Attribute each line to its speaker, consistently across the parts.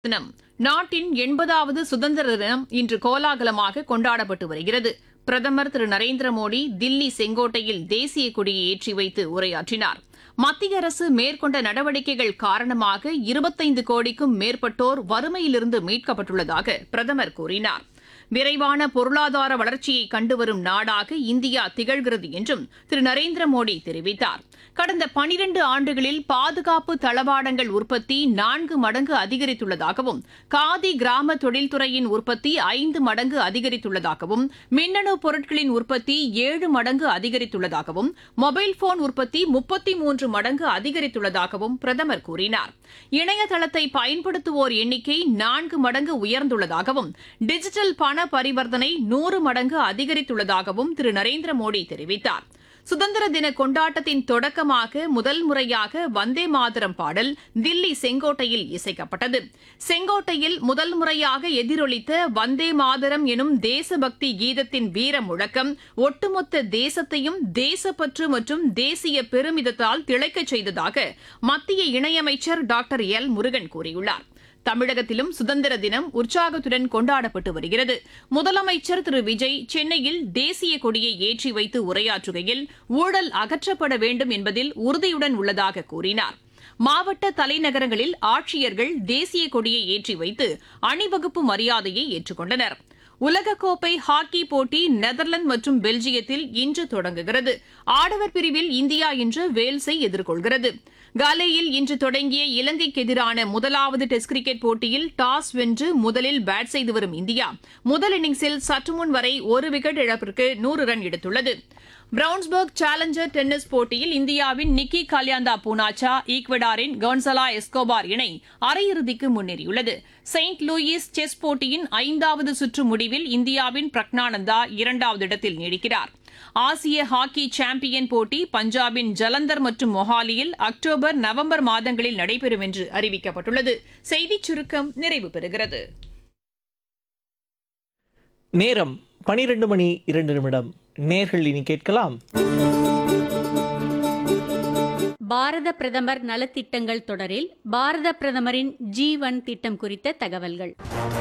Speaker 1: தினம் நாட்டின் எண்பதாவது சுதந்திர தினம் இன்று கோலாகலமாக கொண்டாடப்பட்டு வருகிறது பிரதமர் திரு நரேந்திர மோடி தில்லி செங்கோட்டையில் தேசிய கொடியை ஏற்றி வைத்து உரையாற்றினார் மத்திய அரசு மேற்கொண்ட நடவடிக்கைகள் காரணமாக இருபத்தைந்து கோடிக்கும் மேற்பட்டோர் வறுமையிலிருந்து மீட்கப்பட்டுள்ளதாக பிரதமர் கூறினார் விரைவான பொருளாதார வளர்ச்சியை கண்டுவரும் நாடாக இந்தியா திகழ்கிறது என்றும் திரு நரேந்திர மோடி தெரிவித்தார் கடந்த பனிரண்டு ஆண்டுகளில் பாதுகாப்பு தளவாடங்கள் உற்பத்தி நான்கு மடங்கு அதிகரித்துள்ளதாகவும் காதி கிராம தொழில்துறையின் உற்பத்தி ஐந்து மடங்கு அதிகரித்துள்ளதாகவும் மின்னணு பொருட்களின் உற்பத்தி ஏழு மடங்கு அதிகரித்துள்ளதாகவும் மொபைல் போன் உற்பத்தி முப்பத்தி மூன்று மடங்கு அதிகரித்துள்ளதாகவும் பிரதமர் கூறினார் இணையதளத்தை பயன்படுத்துவோர் எண்ணிக்கை நான்கு மடங்கு உயர்ந்துள்ளதாகவும் டிஜிட்டல் பண பரிவர்த்தனை நூறு மடங்கு அதிகரித்துள்ளதாகவும் திரு நரேந்திர மோடி தெரிவித்தார் சுதந்திர தின கொண்டாட்டத்தின் தொடக்கமாக முதல் முறையாக வந்தே மாதரம் பாடல் தில்லி செங்கோட்டையில் இசைக்கப்பட்டது செங்கோட்டையில் முதல் முறையாக எதிரொலித்த வந்தே மாதரம் எனும் தேசபக்தி கீதத்தின் வீர முழக்கம் ஒட்டுமொத்த தேசத்தையும் தேசப்பற்று மற்றும் தேசிய பெருமிதத்தால் திளைக்கச் செய்ததாக மத்திய இணையமைச்சர் டாக்டர் எல் முருகன் கூறியுள்ளார் தமிழகத்திலும் சுதந்திர தினம் உற்சாகத்துடன் கொண்டாடப்பட்டு வருகிறது முதலமைச்சர் திரு விஜய் சென்னையில் தேசிய கொடியை ஏற்றி வைத்து உரையாற்றுகையில் ஊழல் அகற்றப்பட வேண்டும் என்பதில் உறுதியுடன் உள்ளதாக கூறினார் மாவட்ட தலைநகரங்களில் ஆட்சியர்கள் தேசிய கொடியை ஏற்றி வைத்து அணிவகுப்பு மரியாதையை ஏற்றுக்கொண்டனர் உலகக்கோப்பை ஹாக்கி போட்டி நெதர்லாந்து மற்றும் பெல்ஜியத்தில் இன்று தொடங்குகிறது ஆடவர் பிரிவில் இந்தியா இன்று வேல்ஸை எதிர்கொள்கிறது காலேயில் இன்று தொடங்கிய இலங்கைக்கு எதிரான முதலாவது டெஸ்ட் கிரிக்கெட் போட்டியில் டாஸ் வென்று முதலில் பேட் செய்து வரும் இந்தியா முதல் இன்னிங்ஸில் சற்றுமுன் வரை ஒரு விக்கெட் இழப்பிற்கு நூறு ரன் எடுத்துள்ளது பிரவுன்ஸ்பர்க் சேலஞ்சர் டென்னிஸ் போட்டியில் இந்தியாவின் நிக்கி கல்யாந்தா பூனாச்சா ஈக்வடாரின் கவுன்சலா எஸ்கோபார் இணை அரையிறுதிக்கு முன்னேறியுள்ளது செயின்ட் லூயிஸ் செஸ் போட்டியின் ஐந்தாவது சுற்று முடிவில் இந்தியாவின் பிரக்னானந்தா இரண்டாவது இடத்தில் நீடிக்கிறார் ஆசிய ஹாக்கி சாம்பியன் போட்டி பஞ்சாபின் ஜலந்தர் மற்றும் மொஹாலியில் அக்டோபர் நவம்பர் மாதங்களில் நடைபெறும் என்று அறிவிக்கப்பட்டுள்ளது செய்திச் சுருக்கம் நிறைவு பெறுகிறது
Speaker 2: நேரம் பனிரெண்டு மணி இரண்டு நிமிடம் நேர்கள் இனி கேட்கலாம்
Speaker 3: பாரத பிரதமர் நலத்திட்டங்கள் தொடரில் பாரத பிரதமரின் ஜீவன் திட்டம் குறித்த தகவல்கள்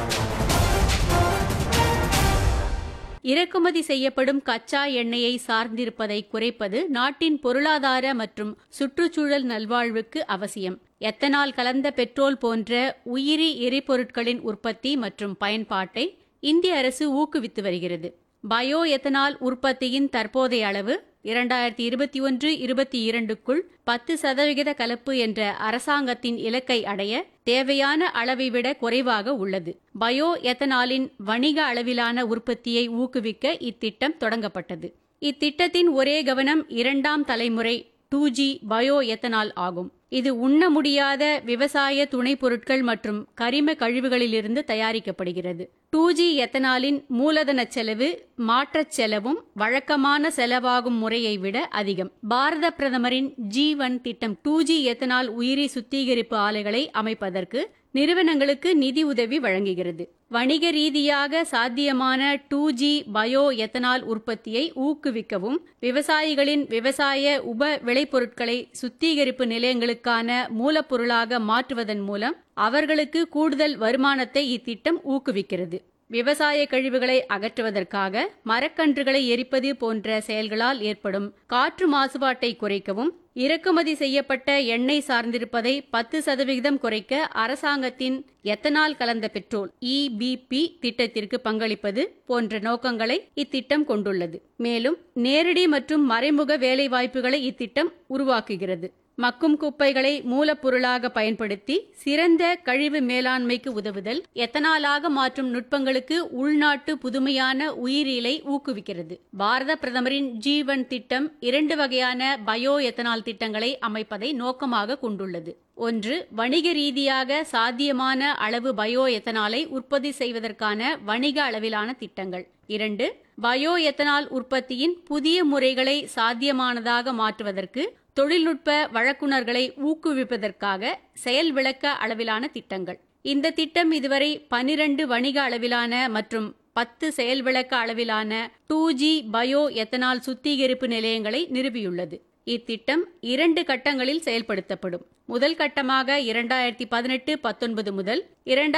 Speaker 3: இறக்குமதி செய்யப்படும் கச்சா எண்ணெயை சார்ந்திருப்பதை குறைப்பது நாட்டின் பொருளாதார மற்றும் சுற்றுச்சூழல் நல்வாழ்வுக்கு அவசியம் எத்தனால் கலந்த பெட்ரோல் போன்ற உயிரி எரிபொருட்களின் உற்பத்தி மற்றும் பயன்பாட்டை இந்திய அரசு ஊக்குவித்து வருகிறது பயோ எத்தனால் உற்பத்தியின் தற்போதைய அளவு இரண்டாயிரத்தி இருபத்தி ஒன்று இருபத்தி இரண்டுக்குள் பத்து சதவிகித கலப்பு என்ற அரசாங்கத்தின் இலக்கை அடைய தேவையான அளவை விட குறைவாக உள்ளது பயோ எத்தனாலின் வணிக அளவிலான உற்பத்தியை ஊக்குவிக்க இத்திட்டம் தொடங்கப்பட்டது இத்திட்டத்தின் ஒரே கவனம் இரண்டாம் தலைமுறை டூ ஜி பயோ எத்தனால் ஆகும் இது உண்ண முடியாத விவசாய துணைப் பொருட்கள் மற்றும் கரிம கழிவுகளிலிருந்து தயாரிக்கப்படுகிறது டூ ஜி எத்தனாலின் மூலதன செலவு மாற்றச் செலவும் வழக்கமான செலவாகும் முறையை விட அதிகம் பாரத பிரதமரின் ஜி ஒன் திட்டம் டூ ஜி எத்தனால் உயிரி சுத்திகரிப்பு ஆலைகளை அமைப்பதற்கு நிறுவனங்களுக்கு நிதி உதவி வழங்குகிறது வணிக ரீதியாக சாத்தியமான டூ ஜி பயோ எத்தனால் உற்பத்தியை ஊக்குவிக்கவும் விவசாயிகளின் விவசாய உப விளைபொருட்களை சுத்திகரிப்பு நிலையங்களுக்கான மூலப்பொருளாக மாற்றுவதன் மூலம் அவர்களுக்கு கூடுதல் வருமானத்தை இத்திட்டம் ஊக்குவிக்கிறது விவசாய கழிவுகளை அகற்றுவதற்காக மரக்கன்றுகளை எரிப்பது போன்ற செயல்களால் ஏற்படும் காற்று மாசுபாட்டை குறைக்கவும் இறக்குமதி செய்யப்பட்ட எண்ணெய் சார்ந்திருப்பதை பத்து சதவிகிதம் குறைக்க அரசாங்கத்தின் எத்தனால் கலந்த பெட்ரோல் இபிபி திட்டத்திற்கு பங்களிப்பது போன்ற நோக்கங்களை இத்திட்டம் கொண்டுள்ளது மேலும் நேரடி மற்றும் மறைமுக வேலைவாய்ப்புகளை இத்திட்டம் உருவாக்குகிறது மக்கும் குப்பைகளை மூலப்பொருளாக பயன்படுத்தி சிறந்த கழிவு மேலாண்மைக்கு உதவுதல் எத்தனாலாக மாற்றும் நுட்பங்களுக்கு உள்நாட்டு புதுமையான உயிரியலை ஊக்குவிக்கிறது பாரத பிரதமரின் ஜீவன் திட்டம் இரண்டு வகையான பயோ எத்தனால் திட்டங்களை அமைப்பதை நோக்கமாக கொண்டுள்ளது ஒன்று வணிக ரீதியாக சாத்தியமான அளவு பயோ எத்தனாலை உற்பத்தி செய்வதற்கான வணிக அளவிலான திட்டங்கள் இரண்டு பயோ எத்தனால் உற்பத்தியின் புதிய முறைகளை சாத்தியமானதாக மாற்றுவதற்கு தொழில்நுட்ப வழக்குனர்களை ஊக்குவிப்பதற்காக செயல் விளக்க அளவிலான திட்டங்கள் இந்த திட்டம் இதுவரை பனிரண்டு வணிக அளவிலான மற்றும் பத்து செயல் விளக்க அளவிலான டூ ஜி பயோ எத்தனால் சுத்திகரிப்பு நிலையங்களை நிறுவியுள்ளது இத்திட்டம் இரண்டு கட்டங்களில் செயல்படுத்தப்படும் முதல் கட்டமாக இரண்டாயிரத்தி பதினெட்டு பத்தொன்பது முதல் இரண்டாயிரத்தி